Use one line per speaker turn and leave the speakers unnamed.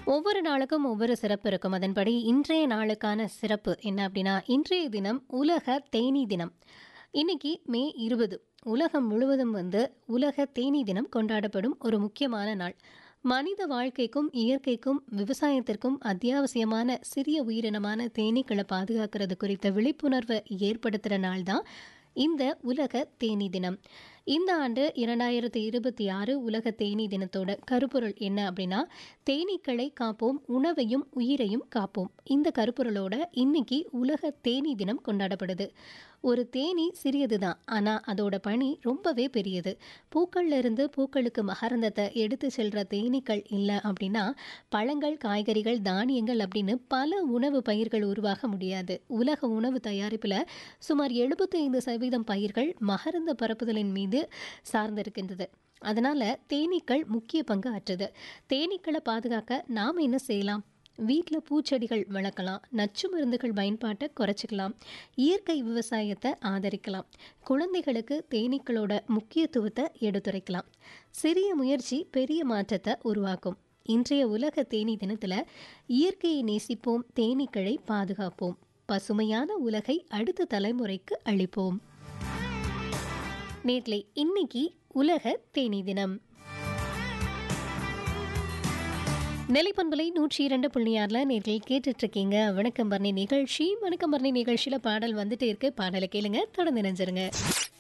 ஒவ்வொரு நாளுக்கும் ஒவ்வொரு சிறப்பு இருக்கும் அதன்படி இன்றைய நாளுக்கான சிறப்பு என்ன அப்படின்னா இன்றைய தினம் உலக தேனீ தினம் இன்னைக்கு மே இருபது உலகம் முழுவதும் வந்து உலக தேனீ தினம் கொண்டாடப்படும் ஒரு முக்கியமான நாள் மனித வாழ்க்கைக்கும் இயற்கைக்கும் விவசாயத்திற்கும் அத்தியாவசியமான சிறிய உயிரினமான தேனீக்களை பாதுகாக்கிறது குறித்த விழிப்புணர்வை ஏற்படுத்துகிற நாள் தான் இந்த உலக தேனீ தினம் இந்த ஆண்டு இரண்டாயிரத்தி இருபத்தி ஆறு உலக தேனீ தினத்தோட கருப்பொருள் என்ன அப்படின்னா தேனீக்களை காப்போம் உணவையும் உயிரையும் காப்போம் இந்த கருப்பொருளோட இன்னைக்கு உலக தேனீ தினம் கொண்டாடப்படுது ஒரு தேனீ சிறியது தான் ஆனால் அதோட பணி ரொம்பவே பெரியது பூக்கள்ல இருந்து பூக்களுக்கு மகரந்தத்தை எடுத்து செல்ற தேனீக்கள் இல்லை அப்படின்னா பழங்கள் காய்கறிகள் தானியங்கள் அப்படின்னு பல உணவு பயிர்கள் உருவாக முடியாது உலக உணவு தயாரிப்பில் சுமார் எழுபத்தைந்து சதவீதம் பயிர்கள் மகரந்த பரப்புதலின் மீது சார்ந்திருக்கின்றது அதனால தேனீக்கள் முக்கிய பங்கு ஆற்றுது தேனீக்களை பாதுகாக்க நாம் என்ன செய்யலாம் வீட்டில் பூச்செடிகள் வளர்க்கலாம் நச்சு மருந்துகள் பயன்பாட்டை குறைச்சிக்கலாம் இயற்கை விவசாயத்தை ஆதரிக்கலாம் குழந்தைகளுக்கு தேனீக்களோட முக்கியத்துவத்தை எடுத்துரைக்கலாம் சிறிய முயற்சி பெரிய மாற்றத்தை உருவாக்கும் இன்றைய உலக தேனீ தினத்தில் இயற்கையை நேசிப்போம் தேனீக்களை பாதுகாப்போம் பசுமையான உலகை அடுத்த தலைமுறைக்கு அளிப்போம் நேர்களை இன்னைக்கு உலக தேனீ தினம் நிலைப்பண்பலை நூற்றி இரண்டு புள்ளி ஆறில் நேர்கள் கேட்டுட்டு இருக்கீங்க வணக்கம் பர்ணி நிகழ்ச்சி வணக்கம் பர்ணி நிகழ்ச்சியில் பாடல் வந்துட்டு இருக்கு பாடலை கேளுங்க தொடர்ந்து நினைஞ்சிருங்க